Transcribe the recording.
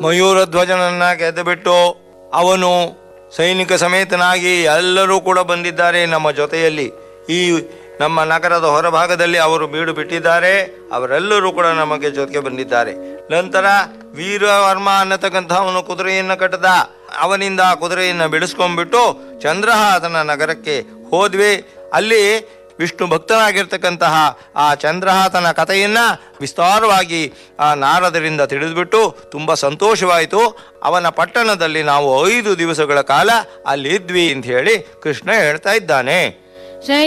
ಮಯೂರಧ್ವಜನನ್ನ ಗೆದ್ದುಬಿಟ್ಟು ಅವನು ಸೈನಿಕ ಸಮೇತನಾಗಿ ಎಲ್ಲರೂ ಕೂಡ ಬಂದಿದ್ದಾರೆ ನಮ್ಮ ಜೊತೆಯಲ್ಲಿ ಈ ನಮ್ಮ ನಗರದ ಹೊರಭಾಗದಲ್ಲಿ ಅವರು ಬೀಡು ಬಿಟ್ಟಿದ್ದಾರೆ ಅವರೆಲ್ಲರೂ ಕೂಡ ನಮಗೆ ಜೊತೆಗೆ ಬಂದಿದ್ದಾರೆ ನಂತರ ವೀರವರ್ಮ ಅನ್ನತಕ್ಕಂಥವನು ಕುದುರೆಯನ್ನು ಕಟ್ಟದ ಅವನಿಂದ ಆ ಕುದುರೆಯನ್ನು ಬಿಡಿಸ್ಕೊಂಡ್ಬಿಟ್ಟು ಚಂದ್ರಹಾತನ ನಗರಕ್ಕೆ ಹೋದ್ವಿ ಅಲ್ಲಿ ವಿಷ್ಣು ಭಕ್ತನಾಗಿರ್ತಕ್ಕಂತಹ ಆ ಚಂದ್ರಹಾತನ ಕಥೆಯನ್ನ ವಿಸ್ತಾರವಾಗಿ ಆ ನಾರದರಿಂದ ತಿಳಿದುಬಿಟ್ಟು ತುಂಬ ಸಂತೋಷವಾಯಿತು ಅವನ ಪಟ್ಟಣದಲ್ಲಿ ನಾವು ಐದು ದಿವಸಗಳ ಕಾಲ ಅಲ್ಲಿ ಇದ್ವಿ ಅಂತ ಹೇಳಿ ಕೃಷ್ಣ ಹೇಳ್ತಾ ಇದ್ದಾನೆ ಜೈ